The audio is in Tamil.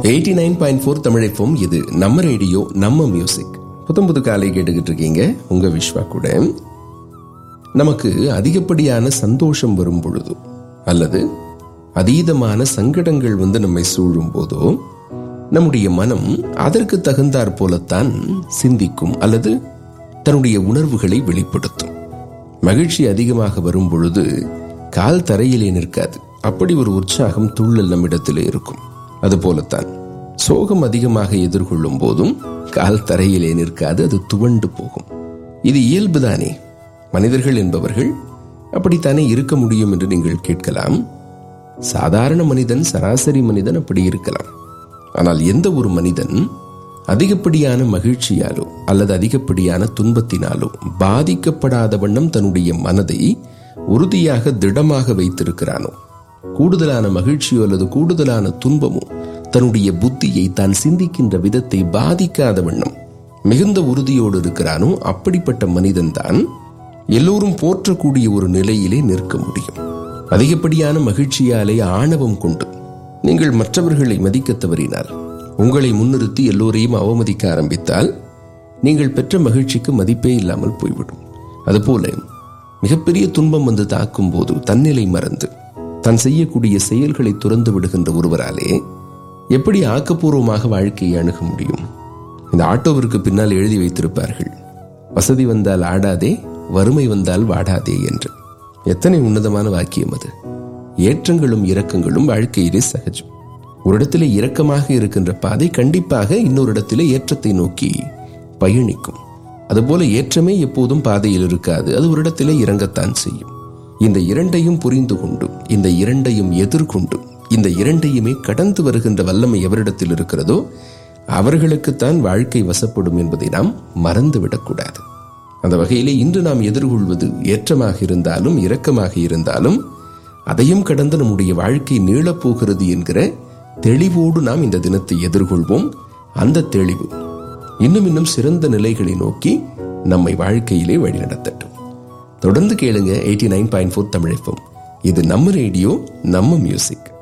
எயிட்டி நைன் பாயிண்ட் ஃபோர் தமிழைப்போம் இது நம்ம ரேடியோ நம்ம மியூசிக் புத்தம் புது காலை கேட்டுக்கிட்டு இருக்கீங்க உங்க விஸ்வா கூட நமக்கு அதிகப்படியான சந்தோஷம் வரும் பொழுதோ அல்லது அதீதமான சங்கடங்கள் வந்து நம்மை சூழும் போதோ நம்முடைய மனம் அதற்கு தகுந்தாற் போலத்தான் சிந்திக்கும் அல்லது தன்னுடைய உணர்வுகளை வெளிப்படுத்தும் மகிழ்ச்சி அதிகமாக வரும் பொழுது கால் தரையிலே நிற்காது அப்படி ஒரு உற்சாகம் துள்ளல் நம்மிடத்திலே இருக்கும் அதுபோலத்தான் சோகம் அதிகமாக எதிர்கொள்ளும் போதும் கால் தரையிலே நிற்காது அது துவண்டு போகும் இது இயல்புதானே மனிதர்கள் என்பவர்கள் அப்படித்தானே இருக்க முடியும் என்று நீங்கள் கேட்கலாம் சாதாரண மனிதன் சராசரி மனிதன் அப்படி இருக்கலாம் ஆனால் எந்த ஒரு மனிதன் அதிகப்படியான மகிழ்ச்சியாலோ அல்லது அதிகப்படியான துன்பத்தினாலோ பாதிக்கப்படாத வண்ணம் தன்னுடைய மனதை உறுதியாக திடமாக வைத்திருக்கிறானோ கூடுதலான மகிழ்ச்சியோ அல்லது கூடுதலான துன்பமோ தன்னுடைய புத்தியை தான் சிந்திக்கின்ற விதத்தை பாதிக்காத வண்ணம் மிகுந்த உறுதியோடு இருக்கிறானோ அப்படிப்பட்ட மனிதன்தான் எல்லோரும் போற்றக்கூடிய ஒரு நிலையிலே நிற்க முடியும் அதிகப்படியான மகிழ்ச்சியாலே ஆணவம் கொண்டு நீங்கள் மற்றவர்களை மதிக்க தவறினால் உங்களை முன்னிறுத்தி எல்லோரையும் அவமதிக்க ஆரம்பித்தால் நீங்கள் பெற்ற மகிழ்ச்சிக்கு மதிப்பே இல்லாமல் போய்விடும் அதுபோல மிகப்பெரிய துன்பம் வந்து தாக்கும் போது தன்னிலை மறந்து தான் செய்யக்கூடிய செயல்களை துறந்து விடுகின்ற ஒருவராலே எப்படி ஆக்கப்பூர்வமாக வாழ்க்கையை அணுக முடியும் இந்த ஆட்டோவிற்கு பின்னால் எழுதி வைத்திருப்பார்கள் வசதி வந்தால் ஆடாதே வறுமை வந்தால் வாடாதே என்று எத்தனை உன்னதமான வாக்கியம் அது ஏற்றங்களும் இரக்கங்களும் வாழ்க்கையிலே சகஜம் ஒரு இடத்திலே இரக்கமாக இருக்கின்ற பாதை கண்டிப்பாக இன்னொரு இடத்திலே ஏற்றத்தை நோக்கி பயணிக்கும் அதுபோல ஏற்றமே எப்போதும் பாதையில் இருக்காது அது ஒரு இடத்திலே இறங்கத்தான் செய்யும் இந்த இரண்டையும் புரிந்து கொண்டு இந்த இரண்டையும் எதிர்கொண்டு இந்த இரண்டையுமே கடந்து வருகின்ற வல்லமை எவரிடத்தில் இருக்கிறதோ அவர்களுக்குத்தான் வாழ்க்கை வசப்படும் என்பதை நாம் மறந்துவிடக்கூடாது அந்த வகையிலே இன்று நாம் எதிர்கொள்வது ஏற்றமாக இருந்தாலும் இரக்கமாக இருந்தாலும் அதையும் கடந்து நம்முடைய வாழ்க்கை நீளப்போகிறது என்கிற தெளிவோடு நாம் இந்த தினத்தை எதிர்கொள்வோம் அந்த தெளிவு இன்னும் இன்னும் சிறந்த நிலைகளை நோக்கி நம்மை வாழ்க்கையிலே வழிநடத்தட்டும் தொடர்ந்து கேளுங்க எயிட்டி நைன் பாயிண்ட் ஃபோர் தமிழப்பம் இது நம்ம ரேடியோ நம்ம மியூசிக்